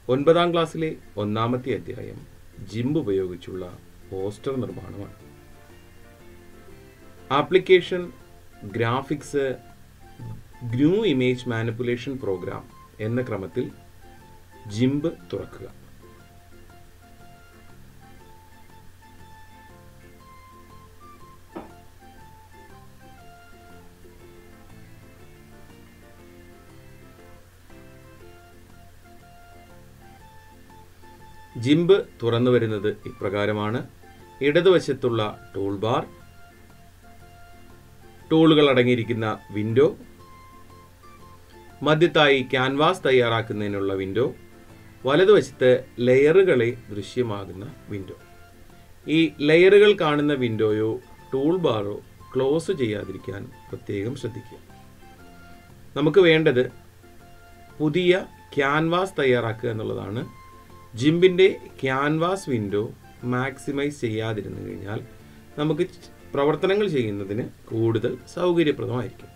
ഒൻപതാം ക്ലാസ്സിലെ ഒന്നാമത്തെ അധ്യായം ജിംബ് ഉപയോഗിച്ചുള്ള പോസ്റ്റർ നിർമ്മാണമാണ് ആപ്ലിക്കേഷൻ ഗ്രാഫിക്സ് ഗ്രൂ ഇമേജ് മാനിപ്പുലേഷൻ പ്രോഗ്രാം എന്ന ക്രമത്തിൽ ജിംബ് തുറക്കുക ജിംബ് തുറന്നു വരുന്നത് ഇപ്രകാരമാണ് ഇടതുവശത്തുള്ള ടൂൾ ബാർ ടൂളുകൾ അടങ്ങിയിരിക്കുന്ന വിൻഡോ മധ്യത്തായി ക്യാൻവാസ് തയ്യാറാക്കുന്നതിനുള്ള വിൻഡോ വലതുവശത്ത് ലെയറുകളെ ദൃശ്യമാകുന്ന വിൻഡോ ഈ ലെയറുകൾ കാണുന്ന വിൻഡോയോ ടൂൾ ബാറോ ക്ലോസ് ചെയ്യാതിരിക്കാൻ പ്രത്യേകം ശ്രദ്ധിക്കുക നമുക്ക് വേണ്ടത് പുതിയ ക്യാൻവാസ് തയ്യാറാക്കുക എന്നുള്ളതാണ് ജിംബിൻ്റെ ക്യാൻവാസ് വിൻഡോ മാക്സിമൈസ് ചെയ്യാതിരുന്നു കഴിഞ്ഞാൽ നമുക്ക് പ്രവർത്തനങ്ങൾ ചെയ്യുന്നതിന് കൂടുതൽ സൗകര്യപ്രദമായിരിക്കും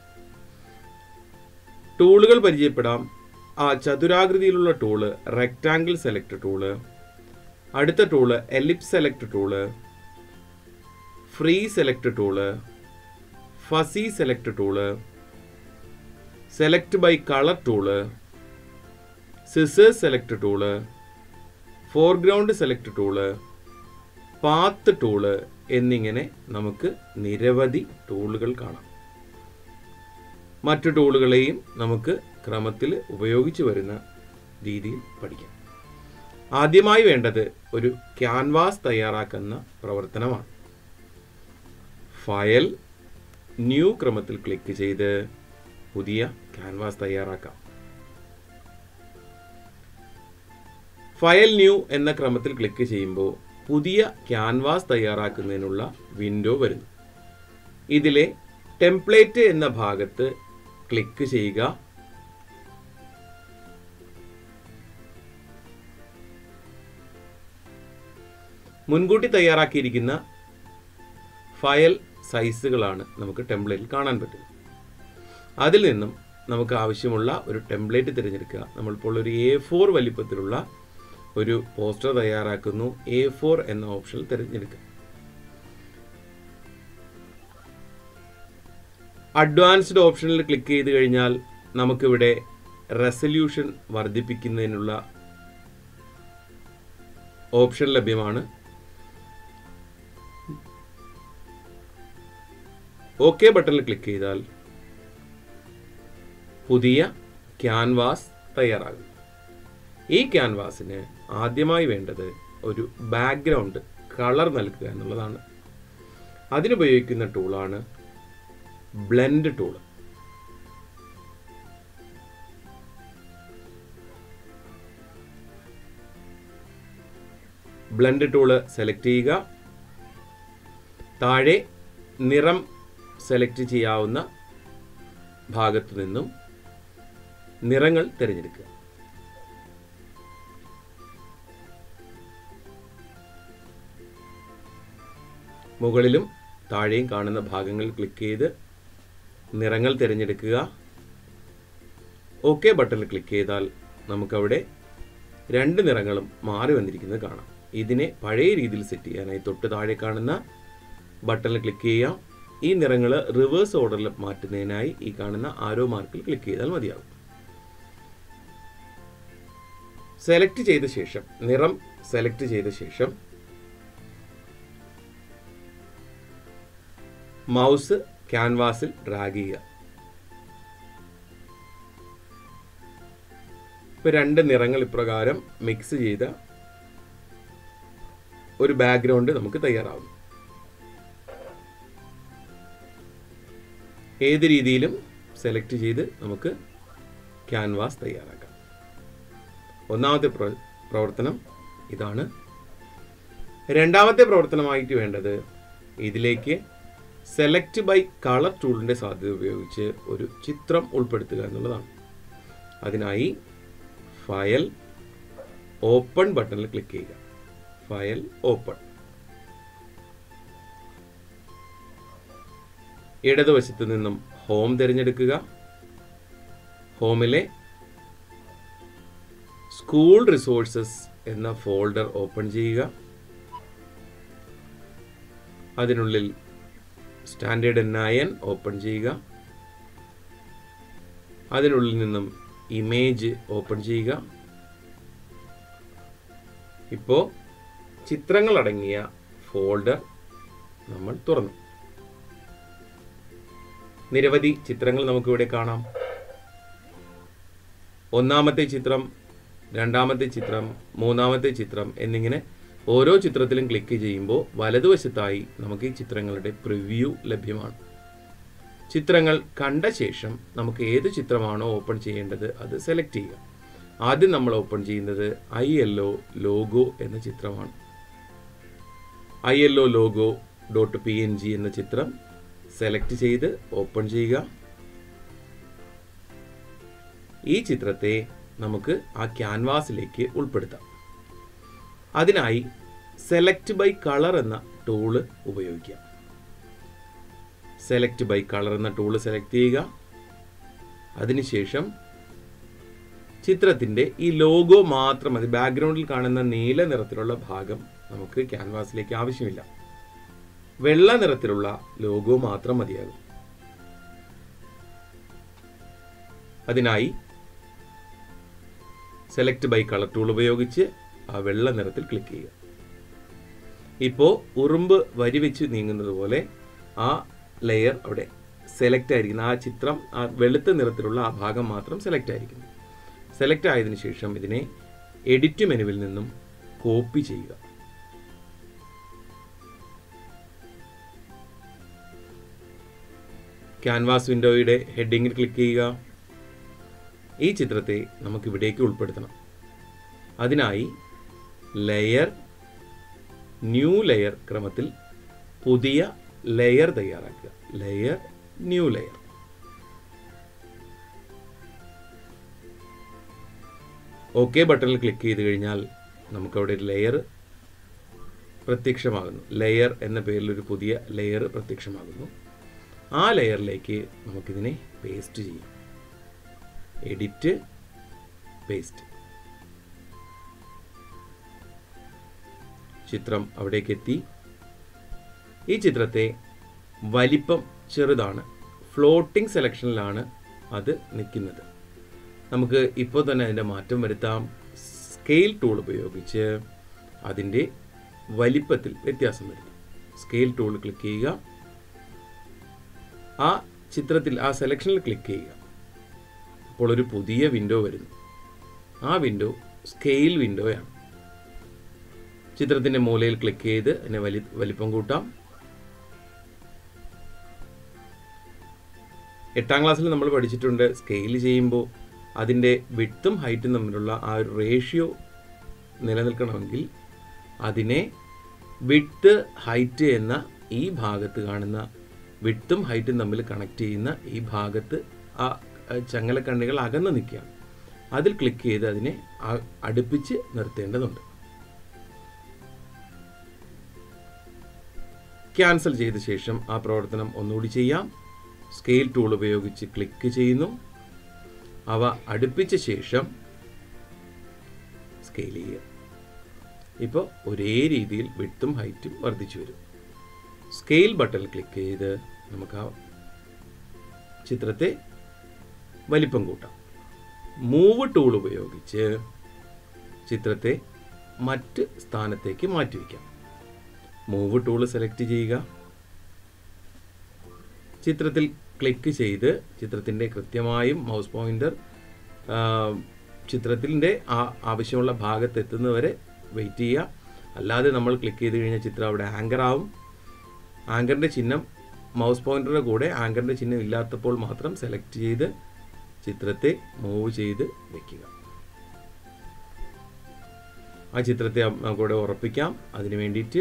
ടൂളുകൾ പരിചയപ്പെടാം ആ ചതുരാകൃതിയിലുള്ള ടൂള് റെക്റ്റാങ്കിൾ സെലക്ട് ടൂള് അടുത്ത tool ellipse select tool free select tool fuzzy select tool select by colour tool scissors select tool foreground select tool path tool എന്നിങ്ങനെ നമുക്ക് നിരവധി ടൂളുകൾ കാണാം മറ്റു ടൂളുകളെയും നമുക്ക് ക്രമത്തിൽ ഉപയോഗിച്ച് വരുന്ന രീതിയിൽ പഠിക്കാം ആദ്യമായി വേണ്ടത് ഒരു ക്യാൻവാസ് തയ്യാറാക്കുന്ന പ്രവർത്തനമാണ് ഫയൽ ന്യൂ ക്രമത്തിൽ ക്ലിക്ക് ചെയ്ത് പുതിയ ക്യാൻവാസ് തയ്യാറാക്കാം ഫയൽ ന്യൂ എന്ന ക്രമത്തിൽ ക്ലിക്ക് ചെയ്യുമ്പോൾ പുതിയ ക്യാൻവാസ് തയ്യാറാക്കുന്നതിനുള്ള വിൻഡോ വരുന്നു ഇതിലെ ടെംപ്ലേറ്റ് എന്ന ഭാഗത്ത് ക്ലിക്ക് ചെയ്യുക മുൻകൂട്ടി തയ്യാറാക്കിയിരിക്കുന്ന ഫയൽ സൈസുകളാണ് നമുക്ക് ടെംപ്ലേറ്റിൽ കാണാൻ പറ്റുന്നത് അതിൽ നിന്നും നമുക്ക് ആവശ്യമുള്ള ഒരു ടെംപ്ലേറ്റ് തിരഞ്ഞെടുക്കുക നമ്മളിപ്പോൾ ഒരു എ ഫോർ വലിപ്പത്തിലുള്ള ഒരു പോസ്റ്റർ തയ്യാറാക്കുന്നു എ ഫോർ എന്ന ഓപ്ഷൻ തിരഞ്ഞെടുക്കുക അഡ്വാൻസ്ഡ് ഓപ്ഷനിൽ ക്ലിക്ക് ചെയ്ത് കഴിഞ്ഞാൽ നമുക്കിവിടെ റെസല്യൂഷൻ വർദ്ധിപ്പിക്കുന്നതിനുള്ള ഓപ്ഷൻ ലഭ്യമാണ് ഓക്കെ ബട്ടണിൽ ക്ലിക്ക് ചെയ്താൽ പുതിയ ക്യാൻവാസ് തയ്യാറാകും ഈ ക്യാൻവാസിന് ആദ്യമായി വേണ്ടത് ഒരു ബാക്ക്ഗ്രൗണ്ട് കളർ നൽകുക എന്നുള്ളതാണ് അതിനുപയോഗിക്കുന്ന ടൂളാണ് blend tool blend tool select ചെയ്യുക താഴെ നിറം സെലക്ട് ചെയ്യാവുന്ന ഭാഗത്തു നിന്നും നിറങ്ങൾ തിരഞ്ഞെടുക്കുക മുകളിലും താഴെയും കാണുന്ന ഭാഗങ്ങളിൽ ക്ലിക്ക് ചെയ്ത് നിറങ്ങൾ തിരഞ്ഞെടുക്കുക ഓക്കെ ബട്ടണിൽ ക്ലിക്ക് ചെയ്താൽ നമുക്കവിടെ രണ്ട് നിറങ്ങളും മാറി വന്നിരിക്കുന്നത് കാണാം ഇതിനെ പഴയ രീതിയിൽ സെറ്റ് ചെയ്യാനായി തൊട്ട് താഴെ കാണുന്ന ബട്ടണിൽ ക്ലിക്ക് ചെയ്യാം ഈ നിറങ്ങൾ റിവേഴ്സ് ഓർഡറിൽ മാറ്റുന്നതിനായി ഈ കാണുന്ന ആരോ മാർക്കിൽ ക്ലിക്ക് ചെയ്താൽ മതിയാകും സെലക്ട് ചെയ്ത ശേഷം നിറം സെലക്ട് ചെയ്ത ശേഷം മൗസ് ക്യാൻവാസിൽ ഡ്രാഗ് ചെയ്യുക ഇപ്പൊ രണ്ട് നിറങ്ങൾ ഇപ്രകാരം മിക്സ് ചെയ്ത ഒരു ബാക്ക്ഗ്രൗണ്ട് നമുക്ക് തയ്യാറാവും ഏത് രീതിയിലും സെലക്ട് ചെയ്ത് നമുക്ക് ക്യാൻവാസ് തയ്യാറാക്കാം ഒന്നാമത്തെ പ്ര- പ്രവർത്തനം ഇതാണ് രണ്ടാമത്തെ പ്രവർത്തനമായിട്ട് വേണ്ടത് ഇതിലേക്ക് സെലക്ട് ബൈ കളർ ടൂളിൻ്റെ സാധ്യത ഉപയോഗിച്ച് ഒരു ചിത്രം ഉൾപ്പെടുത്തുക എന്നുള്ളതാണ് അതിനായി ഫയൽ ഓപ്പൺ ബട്ടണിൽ ക്ലിക്ക് ചെയ്യുക ഫയൽ ഓപ്പൺ ഇടതുവശത്ത് നിന്നും ഹോം തിരഞ്ഞെടുക്കുക ഹോമിലെ സ്കൂൾ റിസോഴ്സസ് എന്ന ഫോൾഡർ ഓപ്പൺ ചെയ്യുക അതിനുള്ളിൽ സ്റ്റാൻഡേർഡ് നയൻ ഓപ്പൺ ചെയ്യുക അതിനുള്ളിൽ നിന്നും ഇമേജ് ഓപ്പൺ ചെയ്യുക ഇപ്പോൾ ചിത്രങ്ങൾ അടങ്ങിയ ഫോൾഡർ നമ്മൾ തുറന്നു നിരവധി ചിത്രങ്ങൾ നമുക്കിവിടെ കാണാം ഒന്നാമത്തെ ചിത്രം രണ്ടാമത്തെ ചിത്രം മൂന്നാമത്തെ ചിത്രം എന്നിങ്ങനെ ഓരോ ചിത്രത്തിലും ക്ലിക്ക് ചെയ്യുമ്പോൾ വലതുവശത്തായി നമുക്ക് ഈ ചിത്രങ്ങളുടെ പ്രിവ്യൂ ലഭ്യമാണ് ചിത്രങ്ങൾ കണ്ട ശേഷം നമുക്ക് ഏത് ചിത്രമാണോ ഓപ്പൺ ചെയ്യേണ്ടത് അത് സെലക്ട് ചെയ്യുക ആദ്യം നമ്മൾ ഓപ്പൺ ചെയ്യുന്നത് ഐ എൽ ഒ ലോഗോ എന്ന ചിത്രമാണ് I L O logo dot P N G എന്ന ചിത്രം സെലക്ട് ചെയ്ത് ഓപ്പൺ ചെയ്യുക ഈ ചിത്രത്തെ നമുക്ക് ആ ക്യാൻവാസിലേക്ക് ഉൾപ്പെടുത്താം അതിനായി സെലക്ട് ബൈ കളർ എന്ന ടൂള് ഉപയോഗിക്കാം സെലക്ട് ബൈ കളർ എന്ന ടൂള് സെലക്ട് ചെയ്യുക അതിനുശേഷം ചിത്രത്തിൻ്റെ ഈ ലോഗോ മാത്രം മതി ബാക്ക്ഗ്രൗണ്ടിൽ കാണുന്ന നീല നിറത്തിലുള്ള ഭാഗം നമുക്ക് ക്യാൻവാസിലേക്ക് ആവശ്യമില്ല വെള്ള നിറത്തിലുള്ള ലോഗോ മാത്രം മതിയാകും അതിനായി സെലക്ട് ബൈ കളർ ടൂൾ ഉപയോഗിച്ച് ആ വെള്ള നിറത്തിൽ ക്ലിക്ക് ചെയ്യുക ഇപ്പോൾ ഉറുമ്പ് വരി വെച്ച് നീങ്ങുന്നത് പോലെ ആ ലെയർ അവിടെ സെലക്ട് ആയിരിക്കുന്നു ആ ചിത്രം ആ വെളുത്ത നിറത്തിലുള്ള ആ ഭാഗം മാത്രം സെലക്ട് ആയിരിക്കുന്നു സെലക്ട് ആയതിനു ശേഷം ഇതിനെ എഡിറ്റ് മെനുവിൽ നിന്നും കോപ്പി ചെയ്യുക ക്യാൻവാസ് വിൻഡോയുടെ ഹെഡിങ്ങിൽ ക്ലിക്ക് ചെയ്യുക ഈ ചിത്രത്തെ നമുക്ക് ഇവിടേക്ക് ഉൾപ്പെടുത്തണം അതിനായി ലെയർ ന്യൂ ലെയർ ക്രമത്തിൽ പുതിയ ലെയർ തയ്യാറാക്കുക ലെയർ ന്യൂ ലെയർ ഓക്കെ ബട്ടണിൽ ക്ലിക്ക് ചെയ്ത് കഴിഞ്ഞാൽ നമുക്കവിടെ ഒരു ലെയർ പ്രത്യക്ഷമാകുന്നു ലെയർ എന്ന പേരിൽ ഒരു പുതിയ ലെയർ പ്രത്യക്ഷമാകുന്നു ആ ലെയറിലേക്ക് നമുക്കിതിനെ പേസ്റ്റ് ചെയ്യാം എഡിറ്റ് പേസ്റ്റ് ചിത്രം അവിടേക്ക് എത്തി ഈ ചിത്രത്തെ വലിപ്പം ചെറുതാണ് ഫ്ലോട്ടിംഗ് സെലക്ഷനിലാണ് അത് നിൽക്കുന്നത് നമുക്ക് ഇപ്പോൾ തന്നെ അതിൻ്റെ മാറ്റം വരുത്താം സ്കെയിൽ ടൂൾ ഉപയോഗിച്ച് അതിൻ്റെ വലിപ്പത്തിൽ വ്യത്യാസം വരുത്താം സ്കെയിൽ ടൂൾ ക്ലിക്ക് ചെയ്യുക ആ ചിത്രത്തിൽ ആ സെലക്ഷനിൽ ക്ലിക്ക് ചെയ്യുക അപ്പോൾ ഒരു പുതിയ വിൻഡോ വരുന്നു ആ വിൻഡോ സ്കെയിൽ വിൻഡോയാണ് ചിത്രത്തിൻ്റെ മൂലയിൽ ക്ലിക്ക് ചെയ്ത് അതിനെ വലി വലിപ്പം കൂട്ടാം എട്ടാം ക്ലാസ്സിൽ നമ്മൾ പഠിച്ചിട്ടുണ്ട് സ്കെയിൽ ചെയ്യുമ്പോൾ അതിൻ്റെ വിട്ടും ഹൈറ്റും തമ്മിലുള്ള ആ ഒരു റേഷ്യോ നിലനിൽക്കണമെങ്കിൽ അതിനെ വിട്ട് ഹൈറ്റ് എന്ന ഈ ഭാഗത്ത് കാണുന്ന വിട്ടും ഹൈറ്റും തമ്മിൽ കണക്ട് ചെയ്യുന്ന ഈ ഭാഗത്ത് ആ ചങ്ങലക്കണ്ണികൾ അകന്ന് നിൽക്കുകയാണ് അതിൽ ക്ലിക്ക് ചെയ്ത് അതിനെ അടുപ്പിച്ച് നിർത്തേണ്ടതുണ്ട് ക്യാൻസൽ ചെയ്ത ശേഷം ആ പ്രവർത്തനം ഒന്നുകൂടി ചെയ്യാം സ്കെയിൽ ടൂൾ ഉപയോഗിച്ച് ക്ലിക്ക് ചെയ്യുന്നു അവ അടുപ്പിച്ച ശേഷം സ്കെയിൽ ചെയ്യുക ഇപ്പോൾ ഒരേ രീതിയിൽ വിട്ടും ഹൈറ്റും വർദ്ധിച്ചു വരും സ്കെയിൽ ബട്ടൺ ക്ലിക്ക് ചെയ്ത് നമുക്ക് ആ ചിത്രത്തെ വലിപ്പം കൂട്ടാം മൂവ് ടൂൾ ഉപയോഗിച്ച് ചിത്രത്തെ മറ്റ് സ്ഥാനത്തേക്ക് മാറ്റിവെക്കാം മൂവ് ടൂൾ സെലക്ട് ചെയ്യുക ചിത്രത്തിൽ ക്ലിക്ക് ചെയ്ത് ചിത്രത്തിൻ്റെ കൃത്യമായും മൗസ് പോയിൻ്റർ ചിത്രത്തിൻ്റെ ആ ആവശ്യമുള്ള ഭാഗത്ത് എത്തുന്നവരെ വെയിറ്റ് ചെയ്യുക അല്ലാതെ നമ്മൾ ക്ലിക്ക് ചെയ്ത് കഴിഞ്ഞാൽ ചിത്രം അവിടെ ആങ്കർ ആവും ആങ്കറിൻ്റെ ചിഹ്നം മൗസ് പോയിൻ്ററുടെ കൂടെ ആങ്കറിൻ്റെ ചിഹ്നം ഇല്ലാത്തപ്പോൾ മാത്രം സെലക്ട് ചെയ്ത് ചിത്രത്തെ മൂവ് ചെയ്ത് വെക്കുക ആ ചിത്രത്തെ നമുക്കിവിടെ ഉറപ്പിക്കാം അതിന് വേണ്ടിയിട്ട്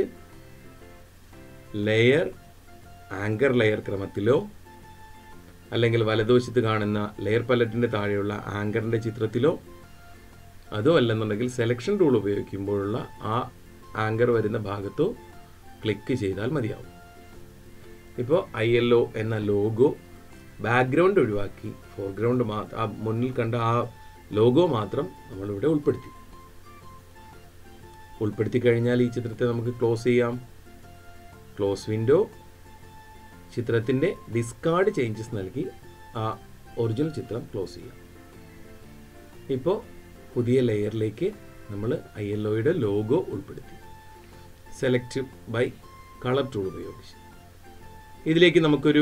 ലെയർ ആങ്കർ ലെയർ ക്രമത്തിലോ അല്ലെങ്കിൽ വലതുവശത്ത് കാണുന്ന ലെയർ പലറ്റിൻ്റെ താഴെയുള്ള ആങ്കറിൻ്റെ ചിത്രത്തിലോ അതോ അല്ലെന്നുണ്ടെങ്കിൽ സെലക്ഷൻ ടൂൾ ഉപയോഗിക്കുമ്പോഴുള്ള ആ ആങ്കർ വരുന്ന ഭാഗത്തോ ക്ലിക്ക് ചെയ്താൽ മതിയാവും ഇപ്പോൾ ഐ എൽ ഒ എന്ന ലോഗോ ബാക്ക്ഗ്രൗണ്ട് ഒഴിവാക്കി ഫോർഗ്രൗണ്ട് മാത്രം ആ മുന്നിൽ കണ്ട ആ ലോഗോ മാത്രം നമ്മളിവിടെ ഉൾപ്പെടുത്തി ഉൾപ്പെടുത്തി കഴിഞ്ഞാൽ ഈ ചിത്രത്തെ നമുക്ക് ക്ലോസ് ചെയ്യാം ക്ലോസ് വിൻഡോ ചിത്രത്തിൻ്റെ ഡിസ്കാർഡ് ചേഞ്ചസ് നൽകി ആ ഒറിജിനൽ ചിത്രം ക്ലോസ് ചെയ്യാം ഇപ്പോൾ പുതിയ ലെയറിലേക്ക് നമ്മൾ ഐ എൽ ഒയുടെ ലോഗോ ഉൾപ്പെടുത്തി സെലക്ട് ബൈ കളർ ടൂൾ ഉപയോഗിച്ച് ഇതിലേക്ക് നമുക്കൊരു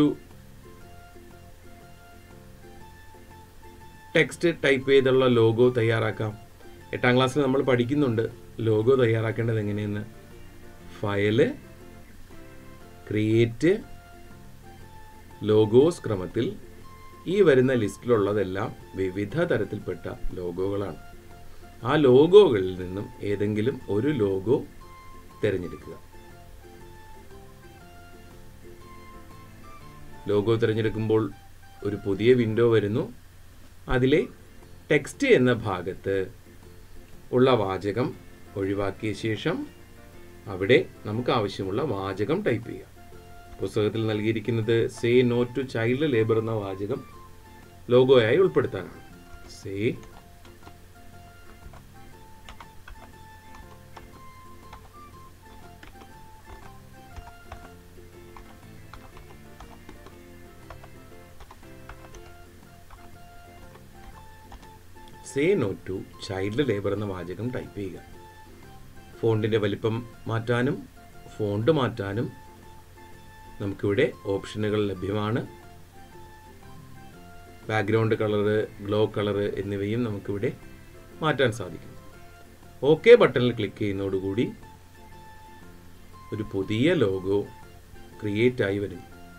ടെക്സ്റ്റ് ടൈപ്പ് ചെയ്തുള്ള ലോഗോ തയ്യാറാക്കാം എട്ടാം ക്ലാസ്സിൽ നമ്മൾ പഠിക്കുന്നുണ്ട് ലോഗോ തയ്യാറാക്കേണ്ടത് എങ്ങനെയെന്ന് ഫയല് ക്രിയേറ്റ് ലോഗോസ് ക്രമത്തിൽ ഈ വരുന്ന ലിസ്റ്റിലുള്ളതെല്ലാം വിവിധ തരത്തിൽപ്പെട്ട ലോഗോകളാണ് ആ ലോഗോകളിൽ നിന്നും ഏതെങ്കിലും ഒരു ലോഗോ തിരഞ്ഞെടുക്കുക ലോഗോ തിരഞ്ഞെടുക്കുമ്പോൾ ഒരു പുതിയ വിൻഡോ വരുന്നു അതിലെ ടെക്സ്റ്റ് എന്ന ഭാഗത്ത് ഉള്ള വാചകം ഒഴിവാക്കിയ ശേഷം അവിടെ നമുക്ക് ആവശ്യമുള്ള വാചകം ടൈപ്പ് ചെയ്യാം പുസ്തകത്തിൽ നൽകിയിരിക്കുന്നത് say no to child labour എന്ന വാചകം ലോഗോയായി ഉൾപ്പെടുത്താനാണ് say say no to child labour എന്ന വാചകം ടൈപ്പ് ചെയ്യുക ഫോണ്ടിൻ്റെ വലിപ്പം മാറ്റാനും ഫോണ്ട് മാറ്റാനും നമുക്കിവിടെ ഓപ്ഷനുകൾ ലഭ്യമാണ് ബാക്ക്ഗ്രൗണ്ട് കളറ് ഗ്ലോ കളറ് എന്നിവയും നമുക്കിവിടെ മാറ്റാൻ സാധിക്കും ഓക്കെ ബട്ടണിൽ ക്ലിക്ക് ചെയ്യുന്നതോടുകൂടി ഒരു പുതിയ ലോഗോ ക്രിയേറ്റ് ആയി വരും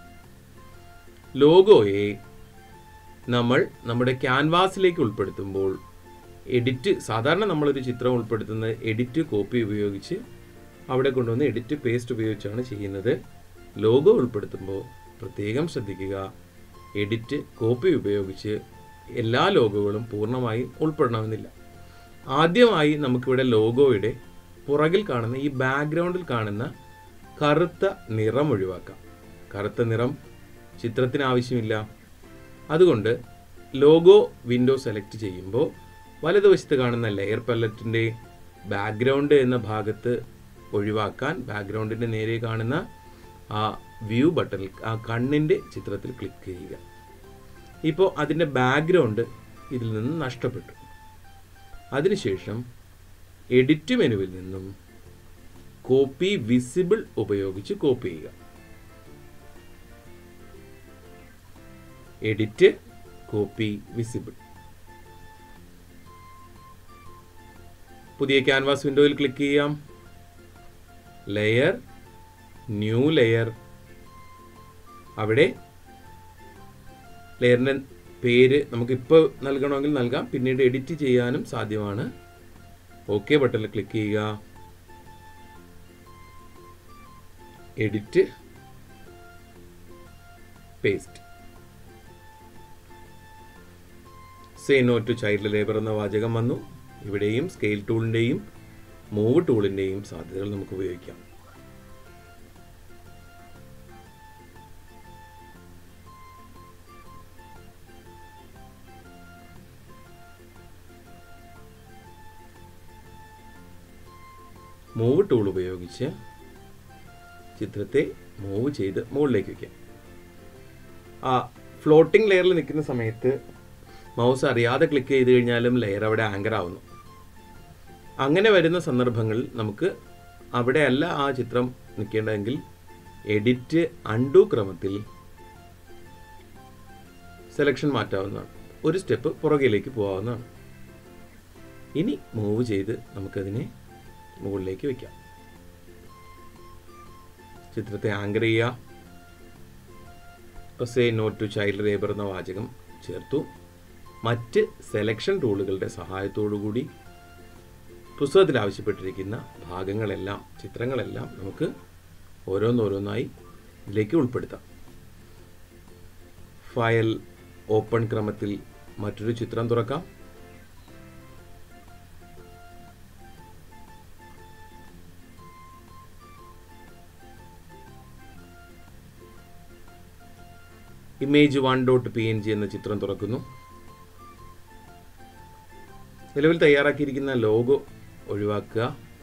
ലോഗോയെ നമ്മൾ നമ്മുടെ ക്യാൻവാസിലേക്ക് ഉൾപ്പെടുത്തുമ്പോൾ എഡിറ്റ് സാധാരണ നമ്മളൊരു ചിത്രം ഉൾപ്പെടുത്തുന്നത് എഡിറ്റ് കോപ്പി ഉപയോഗിച്ച് അവിടെ കൊണ്ടുവന്ന് എഡിറ്റ് പേസ്റ്റ് ഉപയോഗിച്ചാണ് ചെയ്യുന്നത് ലോഗോ ഉൾപ്പെടുത്തുമ്പോൾ പ്രത്യേകം ശ്രദ്ധിക്കുക എഡിറ്റ് കോപ്പി ഉപയോഗിച്ച് എല്ലാ ലോഗോകളും പൂർണ്ണമായും ഉൾപ്പെടണമെന്നില്ല ആദ്യമായി നമുക്കിവിടെ ലോഗോയുടെ പുറകിൽ കാണുന്ന ഈ ബാക്ക്ഗ്രൗണ്ടിൽ കാണുന്ന കറുത്ത നിറം ഒഴിവാക്കാം കറുത്ത നിറം ചിത്രത്തിന് ആവശ്യമില്ല അതുകൊണ്ട് ലോഗോ വിൻഡോ സെലക്ട് ചെയ്യുമ്പോൾ വലതുവശത്ത് കാണുന്ന ലെയർ പല്ലറ്റിൻ്റെ ബാക്ക്ഗ്രൗണ്ട് എന്ന ഭാഗത്ത് ഒഴിവാക്കാൻ ബാക്ക്ഗ്രൗണ്ടിൻ്റെ നേരെ കാണുന്ന ആ വ്യൂ ബട്ടണിൽ ആ കണ്ണിൻ്റെ ചിത്രത്തിൽ ക്ലിക്ക് ചെയ്യുക ഇപ്പോൾ അതിൻ്റെ ബാക്ക്ഗ്രൗണ്ട് ഇതിൽ നിന്ന് നഷ്ടപ്പെട്ടു അതിനുശേഷം എഡിറ്റ് മെനുവിൽ നിന്നും കോപ്പി വിസിബിൾ ഉപയോഗിച്ച് കോപ്പി ചെയ്യുക എഡിറ്റ് കോപ്പി വിസിബിൾ പുതിയ ക്യാൻവാസ് വിൻഡോയിൽ ക്ലിക്ക് ചെയ്യാം ലെയർ ന്യൂ ലെയർ അവിടെ ലെയറിൻ്റെ പേര് നമുക്കിപ്പോൾ നൽകണമെങ്കിൽ നൽകാം പിന്നീട് എഡിറ്റ് ചെയ്യാനും സാധ്യമാണ് ഓക്കെ ബട്ടണിൽ ക്ലിക്ക് ചെയ്യുക edit paste say no to child labour എന്ന വാചകം വന്നു ഇവിടെയും സ്കെയിൽ ടൂളിൻ്റെയും മൂവ് ടൂളിൻ്റെയും സാധ്യതകൾ നമുക്ക് ഉപയോഗിക്കാം മൂവ് ടൂൾ ഉപയോഗിച്ച് ചിത്രത്തെ മൂവ് ചെയ്ത് മുകളിലേക്ക് വയ്ക്കാം ആ ഫ്ലോട്ടിംഗ് ലെയറിൽ നിൽക്കുന്ന സമയത്ത് മൗസ് അറിയാതെ ക്ലിക്ക് ചെയ്ത് കഴിഞ്ഞാലും ലെയർ അവിടെ ആങ്കർ ആവുന്നു അങ്ങനെ വരുന്ന സന്ദർഭങ്ങളിൽ നമുക്ക് അവിടെ അല്ല ആ ചിത്രം നിൽക്കേണ്ടതെങ്കിൽ എഡിറ്റ് അൺഡു ക്രമത്തിൽ സെലക്ഷൻ മാറ്റാവുന്നതാണ് ഒരു സ്റ്റെപ്പ് പുറകിലേക്ക് പോകാവുന്നതാണ് ഇനി മൂവ് ചെയ്ത് നമുക്കതിനെ മുകളിലേക്ക് വയ്ക്കാം ചിത്രത്തെ ആങ്കർ ചെയ്യുക say not to child labour എന്ന വാചകം ചേർത്തു മറ്റ് സെലക്ഷൻ ടൂളുകളുടെ സഹായത്തോടു കൂടി പുസ്തകത്തിൽ ആവശ്യപ്പെട്ടിരിക്കുന്ന ഭാഗങ്ങളെല്ലാം ചിത്രങ്ങളെല്ലാം നമുക്ക് ഓരോന്നോരോന്നായി ഇതിലേക്ക് ഉൾപ്പെടുത്താം ഫയൽ ഓപ്പൺ ക്രമത്തിൽ മറ്റൊരു ചിത്രം തുറക്കാം image one dot P N G എന്ന ചിത്രം തുറക്കുന്നു നിലവിൽ തയ്യാറാക്കിയിരിക്കുന്ന ലോഗോ ഒഴിവാക്കുക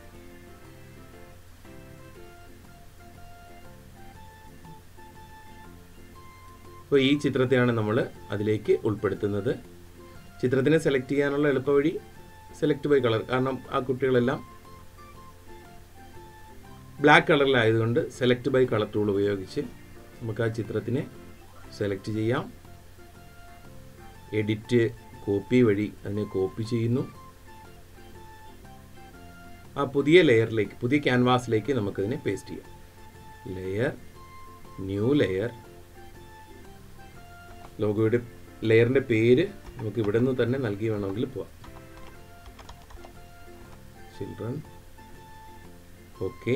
അപ്പോൾ ഈ ചിത്രത്തെയാണ് നമ്മൾ അതിലേക്ക് ഉൾപ്പെടുത്തുന്നത് ചിത്രത്തിനെ സെലക്ട് ചെയ്യാനുള്ള എളുപ്പവഴി സെലക്ട് ബൈ കളർ കാരണം ആ കുട്ടികളെല്ലാം ബ്ലാക്ക് കളറിലായതുകൊണ്ട് സെലക്ട് ബൈ കളർ ടൂൾ ഉപയോഗിച്ച് നമുക്ക് ആ ചിത്രത്തിനെ സെലക്ട് ചെയ്യാം എഡിറ്റ് കോപ്പി വഴി അതിനെ കോപ്പി ചെയ്യുന്നു ആ പുതിയ ലെയറിലേക്ക് പുതിയ ക്യാൻവാസിലേക്ക് നമുക്കതിനെ പേസ്റ്റ് ചെയ്യാം ലെയർ ന്യൂ ലെയർ ലോഗോയുടെ ലെയറിൻ്റെ പേര് നമുക്ക് ഇവിടെ നിന്ന് തന്നെ നൽകി വേണമെങ്കിൽ പോവാം ചിൽഡ്രൻ ഓക്കെ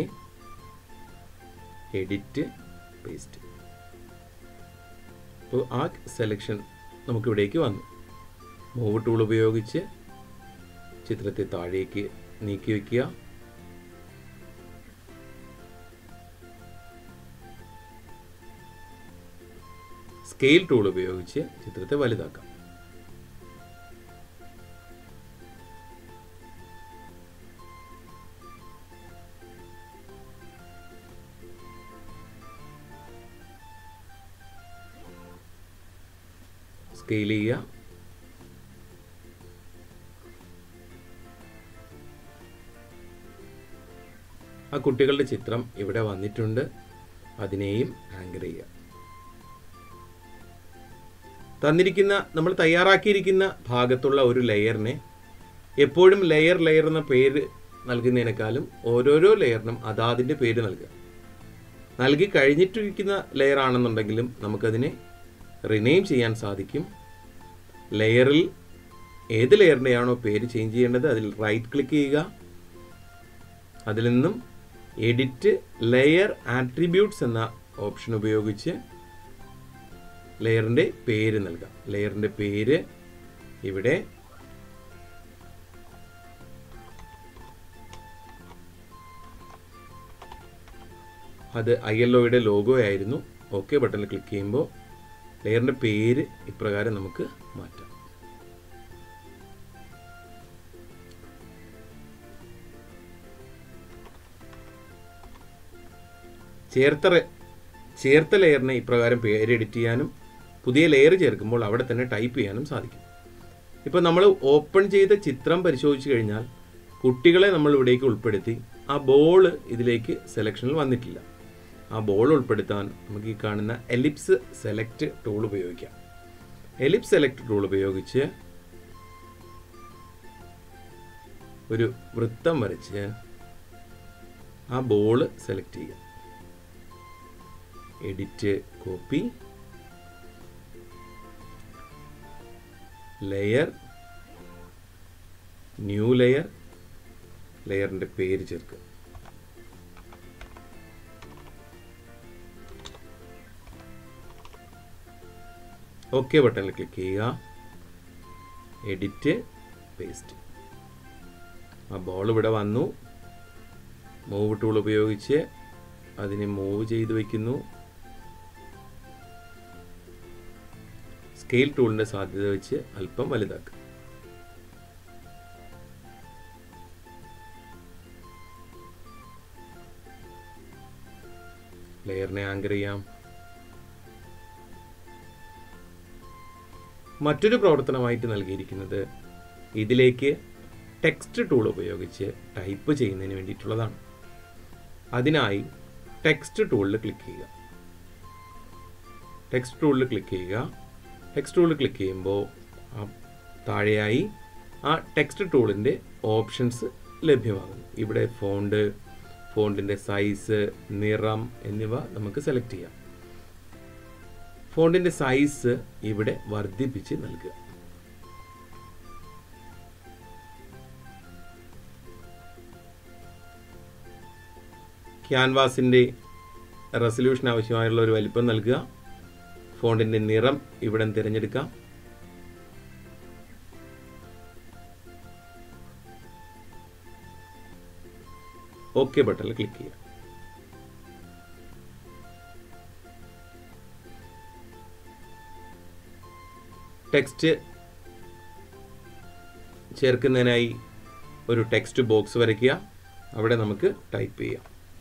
എഡിറ്റ് പേസ്റ്റ് അപ്പോൾ ആ സെലക്ഷൻ നമുക്കിവിടേക്ക് വന്നു മൂവ് ടൂൾ ഉപയോഗിച്ച് ചിത്രത്തെ താഴേക്ക് നീക്കി വയ്ക്കുക സ്കെയിൽ ടൂൾ ഉപയോഗിച്ച് ചിത്രത്തെ വലുതാക്കാം സ്കെയിൽ ചെയ്യുക ആ കുട്ടികളുടെ ചിത്രം ഇവിടെ വന്നിട്ടുണ്ട് അതിനെയും ആങ്കർ ചെയ്യുക തന്നിരിക്കുന്ന നമ്മൾ തയ്യാറാക്കിയിരിക്കുന്ന ഭാഗത്തുള്ള ഒരു ലെയറിനെ എപ്പോഴും ലെയർ ലെയർ എന്ന പേര് നൽകുന്നതിനേക്കാളും ഓരോരോ ലെയറിനും അതാതിൻ്റെ പേര് നൽകുക നൽകി കഴിഞ്ഞിട്ടിരിക്കുന്ന ലെയർ ആണെന്നുണ്ടെങ്കിലും നമുക്കതിനെ റിനെയിം ചെയ്യാൻ സാധിക്കും ലെയറിൽ ഏത് ലെയറിൻ്റെയാണോ പേര് ചേഞ്ച് ചെയ്യേണ്ടത് അതിൽ റൈറ്റ് ക്ലിക്ക് ചെയ്യുക അതിൽ നിന്നും എഡിറ്റ് ലെയർ ആട്രിബ്യൂട്ട്സ് എന്ന ഓപ്ഷൻ ഉപയോഗിച്ച് ലെയറിൻ്റെ പേര് നൽകാം ലെയറിൻ്റെ പേര് ഇവിടെ അത് ഐ എൽ ഒയുടെ ലോഗോ ആയിരുന്നു ഓക്കെ ബട്ടണിൽ ക്ലിക്ക് ചെയ്യുമ്പോൾ ലെയറിൻ്റെ പേര് ഇപ്രകാരം നമുക്ക് മാറ്റാം ചേർത്ത റെ- ചേർത്ത ലെയറിനെ ഇപ്രകാരം പേര് എഡിറ്റ് ചെയ്യാനും പുതിയ ലെയർ ചേർക്കുമ്പോൾ അവിടെ തന്നെ ടൈപ്പ് ചെയ്യാനും സാധിക്കും ഇപ്പോൾ നമ്മൾ ഓപ്പൺ ചെയ്ത ചിത്രം പരിശോധിച്ച് കഴിഞ്ഞാൽ കുട്ടികളെ നമ്മൾ ഇവിടേക്ക് ഉൾപ്പെടുത്തി ആ ബോൾ ഇതിലേക്ക് സെലക്ഷനിൽ വന്നിട്ടില്ല ആ ബോൾ ഉൾപ്പെടുത്താൻ നമുക്ക് ഈ കാണുന്ന എലിപ്സ് സെലക്ട് ടൂൾ ഉപയോഗിക്കാം എലിപ്സ് സെലക്ട് ടൂൾ ഉപയോഗിച്ച് ഒരു വൃത്തം വരച്ച് ആ ബോൾ സെലക്ട് ചെയ്യുക edit copy layer new layer ലെയറിൻ്റെ പേര് ചേർക്കുക ഓക്കെ ബട്ടണിൽ ക്ലിക്ക് ചെയ്യുക എഡിറ്റ് പേസ്റ്റ് ആ ബോൾ ഇവിടെ വന്നു മൂവ് ടൂൾ ഉപയോഗിച്ച് അതിനെ മൂവ് ചെയ്ത് വയ്ക്കുന്നു സ്കെയിൽ ടൂളിൻ്റെ സാധ്യത വെച്ച് അല്പം വലുതാക്കുക ലെയറിനെ ആങ്കർ ചെയ്യാം മറ്റൊരു പ്രവർത്തനമായിട്ട് നൽകിയിരിക്കുന്നത് ഇതിലേക്ക് ടെക്സ്റ്റ് ടൂൾ ഉപയോഗിച്ച് ടൈപ്പ് ചെയ്യുന്നതിന് വേണ്ടിയിട്ടുള്ളതാണ് അതിനായി ടെക്സ്റ്റ് ടൂളിൽ ക്ലിക്ക് ചെയ്യുക ടെക്സ്റ്റ് ടൂളിൽ ക്ലിക്ക് ചെയ്യുക ടെക്സ്റ്റ് ടൂളിൽ ക്ലിക്ക് ചെയ്യുമ്പോൾ ആ താഴെയായി ആ ടെക്സ്റ്റ് ടൂളിൻ്റെ ഓപ്ഷൻസ് ലഭ്യമാകുന്നു ഇവിടെ ഫോണ്ട് ഫോണ്ടിൻ്റെ സൈസ് നിറം എന്നിവ നമുക്ക് സെലക്ട് ചെയ്യാം ഫോണ്ടിൻ്റെ സൈസ് ഇവിടെ വർദ്ധിപ്പിച്ച് നൽകുക ക്യാൻവാസിൻ്റെ റെസൊല്യൂഷൻ ആവശ്യമായുള്ള ഒരു വലിപ്പം നൽകുക ഫോണ്ടിൻ്റെ നിറം ഇവിടെ തിരഞ്ഞെടുക്കാം ഓക്കെ ബട്ടണിൽ ക്ലിക്ക് ചെയ്യുക ടെക്സ്റ്റ് ചേർക്കുന്നതിനായി ഒരു ടെക്സ്റ്റ് ബോക്സ് വരയ്ക്കുക അവിടെ നമുക്ക് ടൈപ്പ് ചെയ്യാം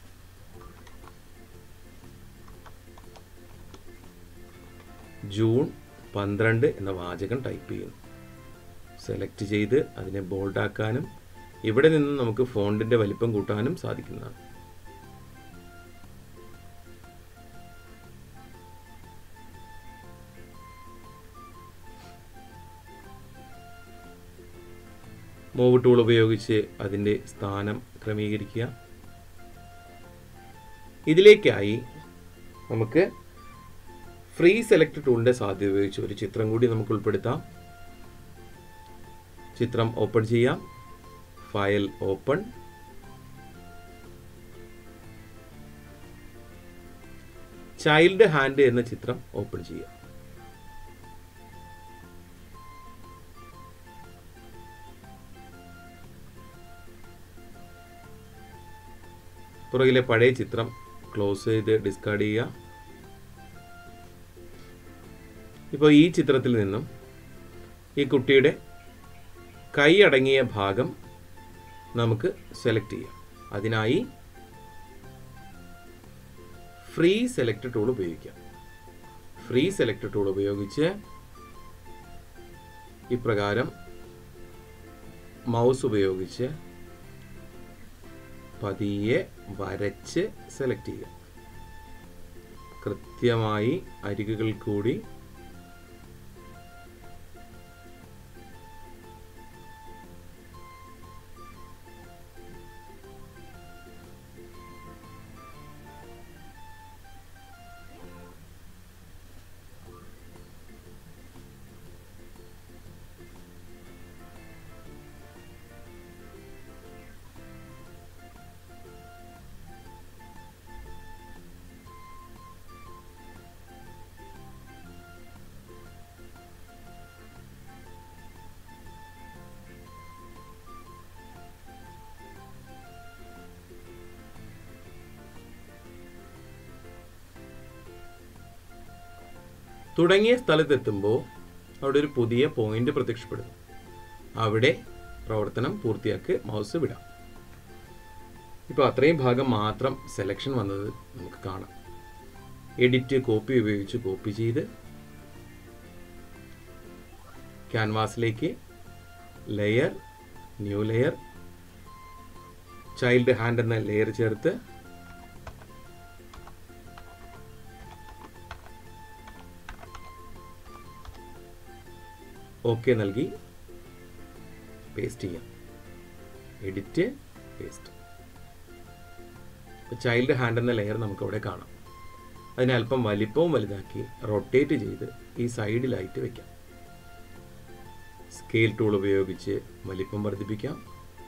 ജൂൺ പന്ത്രണ്ട് എന്ന വാചകം ടൈപ്പ് ചെയ്യുന്നു സെലക്ട് ചെയ്ത് അതിനെ ബോൾഡാക്കാനും ഇവിടെ നിന്ന് നമുക്ക് ഫോണ്ടിൻ്റെ വലിപ്പം കൂട്ടാനും സാധിക്കുന്നതാണ് മൂവ് ടൂൾ ഉപയോഗിച്ച് അതിൻ്റെ സ്ഥാനം ക്രമീകരിക്കുക ഇതിലേക്കായി നമുക്ക് ഫ്രീ സെലക്ട് ടൂളിൻ്റെ സാധ്യത ഉപയോഗിച്ച് ഒരു ചിത്രം കൂടി നമുക്ക് ഉൾപ്പെടുത്താം ചിത്രം ഓപ്പൺ ചെയ്യാം ഫയൽ ഓപ്പൺ ചൈൽഡ് ഹാൻഡ് എന്ന ചിത്രം ഓപ്പൺ ചെയ്യാം പുറകിലെ പഴയ ചിത്രം ക്ലോസ് ചെയ്ത് ഡിസ്കാർഡ് ചെയ്യുക ഇപ്പോൾ ഈ ചിത്രത്തിൽ നിന്നും ഈ കുട്ടിയുടെ കൈ അടങ്ങിയ ഭാഗം നമുക്ക് സെലക്ട് ചെയ്യാം അതിനായി ഫ്രീ സെലക്ട് ടൂൾ ഉപയോഗിക്കാം ഫ്രീ സെലക്ട് ടൂൾ ഉപയോഗിച്ച് ഇപ്രകാരം മൗസ് ഉപയോഗിച്ച് പതിയെ വരച്ച് സെലക്ട് ചെയ്യുക കൃത്യമായി അരികുകൾ കൂടി തുടങ്ങിയ സ്ഥലത്തെത്തുമ്പോൾ അവിടെ ഒരു പുതിയ പോയിന്റ് പ്രത്യക്ഷപ്പെടുന്നു അവിടെ പ്രവർത്തനം പൂർത്തിയാക്കി മൗസ് വിടാം ഇപ്പോൾ അത്രയും ഭാഗം മാത്രം സെലക്ഷൻ വന്നത് നമുക്ക് കാണാം എഡിറ്റ് കോപ്പി ഉപയോഗിച്ച് കോപ്പി ചെയ്ത് ക്യാൻവാസിലേക്ക് layer new layer child hand എന്ന ലെയർ ചേർത്ത് ഓക്കെ നൽകി പേസ്റ്റ് ചെയ്യാം എഡിറ്റ് പേസ്റ്റ് ഇപ്പോൾ ചൈൽഡ് ഹാൻഡ് എന്ന ലെയർ നമുക്കവിടെ കാണാം അതിനെ അല്പം വലിപ്പവും വലുതാക്കി റൊട്ടേറ്റ് ചെയ്ത് ഈ സൈഡിലായിട്ട് വെക്കാം സ്കെയിൽ ടൂൾ ഉപയോഗിച്ച് വലിപ്പം വർദ്ധിപ്പിക്കാം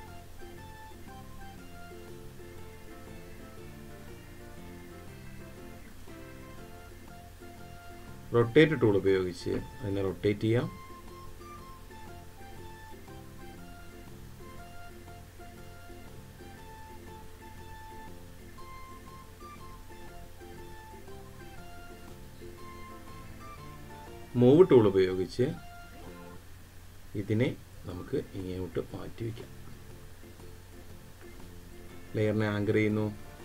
റൊട്ടേറ്റ് ടൂൾ ഉപയോഗിച്ച് അതിനെ റൊട്ടേറ്റ് ചെയ്യാം മൂവ് ടൂൾ ഉപയോഗിച്ച് ഇതിനെ നമുക്ക് ഇങ്ങോട്ട് മാറ്റി വയ്ക്കാം ലെയറിനെ ആങ്കർ ചെയ്യുന്നു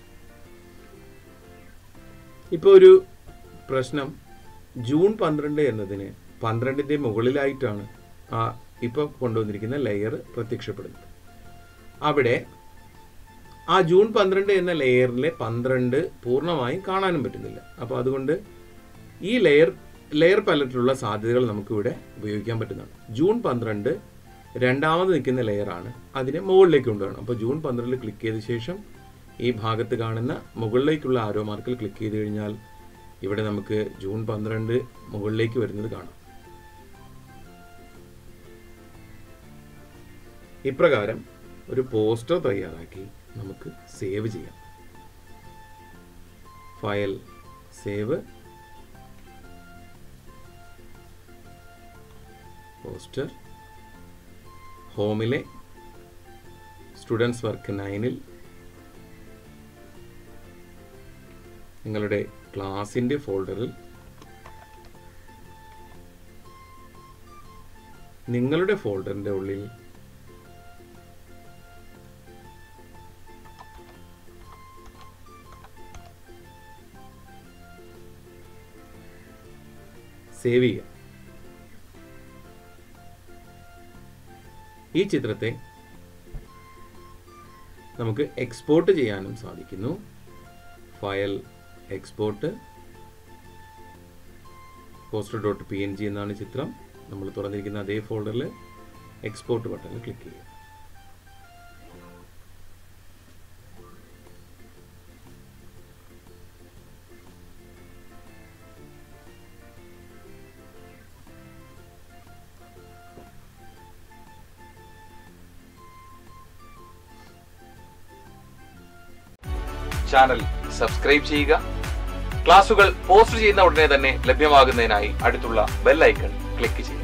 ഇപ്പോൾ ഒരു പ്രശ്നം ജൂൺ പന്ത്രണ്ട് എന്നതിന് പന്ത്രണ്ടിൻ്റെ മുകളിലായിട്ടാണ് ആ ഇപ്പോൾ കൊണ്ടുവന്നിരിക്കുന്ന ലെയർ പ്രത്യക്ഷപ്പെടുന്നത് അവിടെ ആ ജൂൺ പന്ത്രണ്ട് എന്ന ലെയറിലെ പന്ത്രണ്ട് പൂർണ്ണമായും കാണാനും പറ്റുന്നില്ല അപ്പോൾ അതുകൊണ്ട് ഈ ലെയർ ലെയർ പാലറ്റിലുള്ള സാധ്യതകൾ നമുക്കിവിടെ ഉപയോഗിക്കാൻ പറ്റുന്നതാണ് ജൂൺ പന്ത്രണ്ട് രണ്ടാമത് നിൽക്കുന്ന ലെയറാണ് അതിനെ മുകളിലേക്ക് കൊണ്ടുവരണം അപ്പോൾ ജൂൺ പന്ത്രണ്ടിൽ ക്ലിക്ക് ചെയ്ത ശേഷം ഈ ഭാഗത്ത് കാണുന്ന മുകളിലേക്കുള്ള ആരോ മാർക്കിൽ ക്ലിക്ക് ചെയ്ത് കഴിഞ്ഞാൽ ഇവിടെ നമുക്ക് ജൂൺ പന്ത്രണ്ട് മുകളിലേക്ക് വരുന്നത് കാണാം ഇപ്രകാരം ഒരു പോസ്റ്റർ തയ്യാറാക്കി നമുക്ക് സേവ് ചെയ്യാം ഫയൽ സേവ് പോസ്റ്റർ ഹോമിലെ സ്റ്റുഡൻസ് വർക്ക് നയനിൽ നിങ്ങളുടെ ക്ലാസിൻ്റെ ഫോൾഡറിൽ നിങ്ങളുടെ ഫോൾഡറിൻ്റെ ഉള്ളിൽ സേവ് ചെയ്യുക ഈ ചിത്രത്തെ നമുക്ക് എക്സ്പോർട്ട് ചെയ്യാനും സാധിക്കുന്നു file export poster dot P N G എന്നാണ് ചിത്രം നമ്മൾ തുറന്നിരിക്കുന്ന അതേ ഫോൾഡറിൽ എക്സ്പോർട്ട് ബട്ടണിൽ ക്ലിക്ക് ചെയ്യുക ചാനൽ സബ്സ്ക്രൈബ് ചെയ്യുക ക്ലാസുകൾ പോസ്റ്റ് ചെയ്യുന്ന ഉടനെ തന്നെ ലഭ്യമാകുന്നതിനായി അടുത്തുള്ള ബെൽ ഐക്കൺ ക്ലിക്ക് ചെയ്യുക